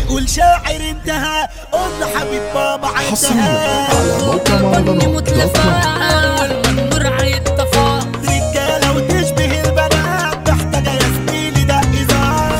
يقول شاعر انتهى قلنا حبيب ماما حصريا عندها على موقع بني مهرجانات دوت متلفة كوم والمنور عيطفى رجالة وتشبه البنات محتاجة يا زميلي ده إزار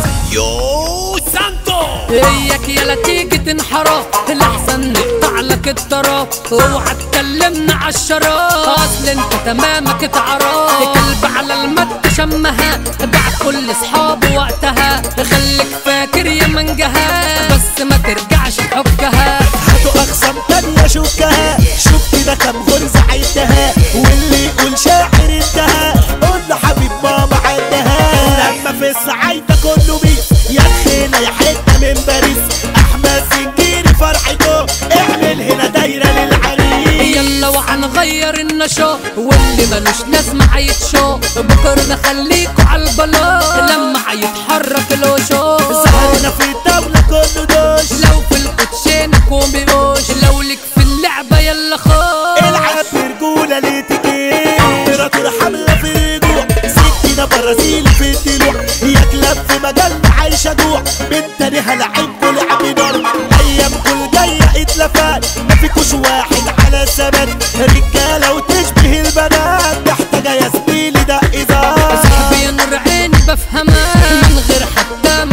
يو سانتو اياك يلا تيجي تنحرف الاحسن نقطع لك الطرف اوعى تكلمنا عالشرف اصل انت تمامك اتعرف كلب على المد شمها باع كل اصحابه وقتها خليك فاكر يا منجها بس ما ترجعش تحكها هاتوا أقسام تانية شوكها شوف كده كام غرزة عدها واللي يقول شاعر انتهى قلنا حبيب ماما عندها لما في الصعايدة كله بيس يا تخينة يا حتة من باريس أحمد سنجيري فرحته اعمل هنا دايرة للعريس يلا وهنغير النشاط واللي ملوش لازمة هيتشاط بكرة نخليكوا عالبلاط لما هيتحرك الوشوش سهرنا في الدولة كله دوش لو في الكوتشينة كومي بوش لو ليك في اللعبة يلا خش العب برجولة ليتيكيت امبراطور حملة في رجوع سكينة برازيلي في الدلوع يا كلاب في مجالنا عايشة جوع بالتاريخ لعبكوا لعب نار ايامكوا الجاية اتلفات ما فيكوش واحد على الثبات رجالة وتشبه البنات محتاجة يا زميلي ده إزار صاحبي نور عيني بفهمها من غير حتى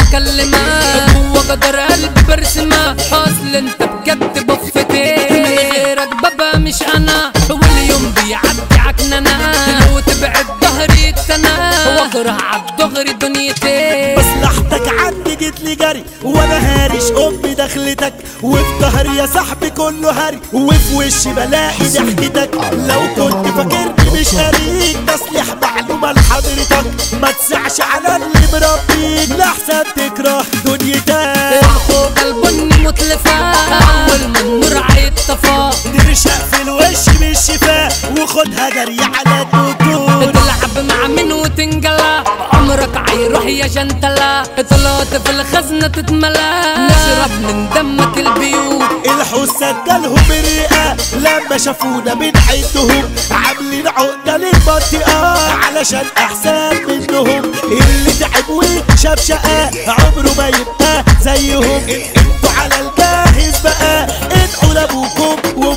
مكلمة جوا جدر قلبي برسمها اصل انت بجد بفتي من غيرك بابا مش انا واليوم بيعدي عكننا لو تبعد ظهري التنا واكره عالدغري دنيتي مصلحتك عندي جيت لي جري وانا هارش امي دخلتك وفي ظهري يا صاحبي كله هري وفي وشي بلاقي ضحكتك لو كنت فاكرني مش قريب تصليح معلومه لحضرتك ما تسعش على اللي مربيك لاحسن تكره دنيتك الخوجة البني متلفة اول ما النور عيطفى ترشق في الوش بالشفاء وخدها جري على الدكتور تلعب مع مين وتنجلى عمرك عيروح يا جنتلا طلعت في الخزنة تتملى نشرب من دمك البيوت الحساد جالهم الرئة لما شافونا بنعدهم عاملين عقدة للمنطقة علشان أحسن منهم اللي تعب وشاف شقة عمره ما يبقى زيهم انتوا على الجاهز بقى ادعوا لأبوكم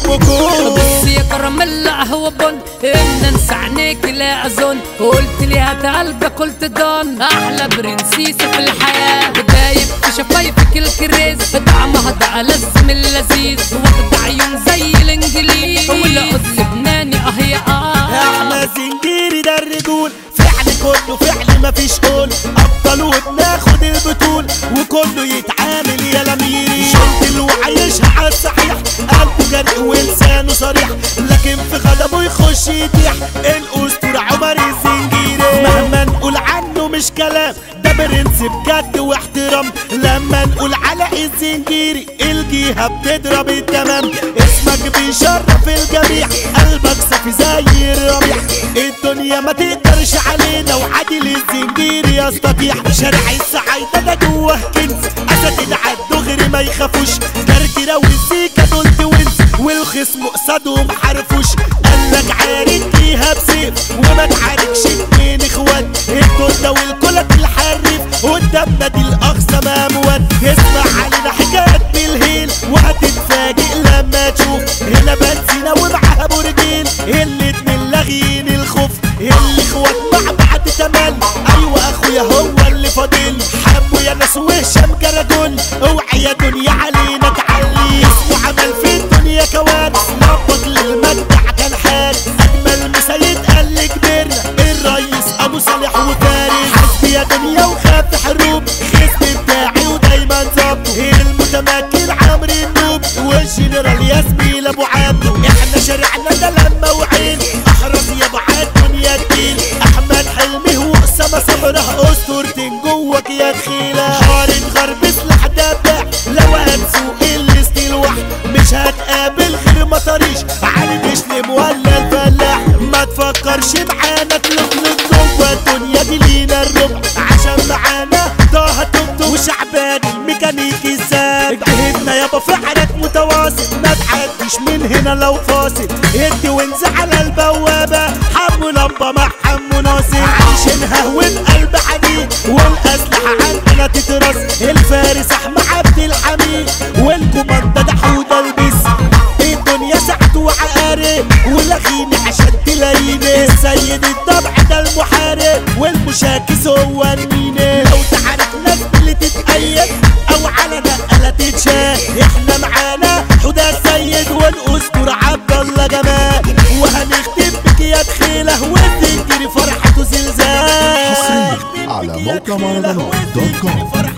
وأمكم بس يا كراميلا هو بن ان انسى عينيك لا اظن قلت لي هات قلبك قلت دون احلى برنسيسة في الحياة دايب في شفايفك الكريز طعمها ده ألذ من اللذيذ واخد عيون زي الانجليز ولا قد لبناني اه يا اه احنا زنجيري ده الرجول فعل كله فعل مفيش قول ابطال وبناخد البطول وكله يتعامل يا لميري شلت وعايشها على الصحيح قلبه جريء ولسانه صريح لكن في غضبه يخش يتيح الاسطوره عمر الزنجيري مهما نقول عنه مش كلام ده برنس بجد واحترام لما نقول على الزنجيري الجيهة بتضرب التمام اسمك بيشرف الجميع قلبك صافي زي الربيع الدنيا ما تقدرش علينا وعادل الزنجيري يستطيع شارع السعايدة ده جوه كنز اسد على الدغري ما يخافوش كركرة والسيكة دول توينز والخصم قصادهم حرفوش قالك عارك فيها بسيف وما تعاركش اتنين اخوات الدنيا والكلة الحرف قدامنا دي الاقصى ماموات اسمع علينا حكايات بالهيل وهتتفاجئ لما تشوف هنا بنزينة ومعاها برجين الاتنين لاغيين الخوف الاخوات مع بعض تمل ايوه اخويا هو اللي فاضل حبوا يا ناس وهشام جرجل اوعي يا دنيا علينا تعلي اسمه عمل في الدنيا كوارث نبض للمجدع كان حال اجمل مسيد قال لي كبرنا الريس ابو صالح وفارس حسبي يا دنيا وخاف حروب خصم بتاعي ودايما ظبطه المتمكن عمرو النوب والجنرال ياسمين ابو عبده احنا شارعنا ده لما وعين احرص يا ابو عاد دنيا تقيل احمد حلمي واسامه صبره اسطورتين جواك يا دخيله حارة غرب سلاح دباح لو هتسوق الستيل واحد مش هتقابل غير مطريش علي تسلم ولا الفلاح ما تفكرش معانا تلقلق جوه الدنيا دي لينا الربع عشان معانا طه توب وشعبان الميكانيكي الزاد اجتهدنا يابا في حالك متواصل ما تعديش من هنا لو فاصل ادي وانزع على البوابة حمو لمبة مع حمو ناصر عايشينها والقلب حديد والأسلحة عندنا تترص الفارس أحمد عبد الحميد الكوماندا ده حوده البس الدنيا ساعته وعقارب ولغيني عشان تلاقيني السيد الضبع ده المحارب والمشاكس هو الميني لو تعرف ناس اللي تتأيد او على نقلة تتشاف احنا معانا حوده السيد والاسطورة عبد الله جمال وهنختم بك يا دخيله وتجري فرحته زلزال حصرياً على موقع مهرجانات دوت كوم. فرحته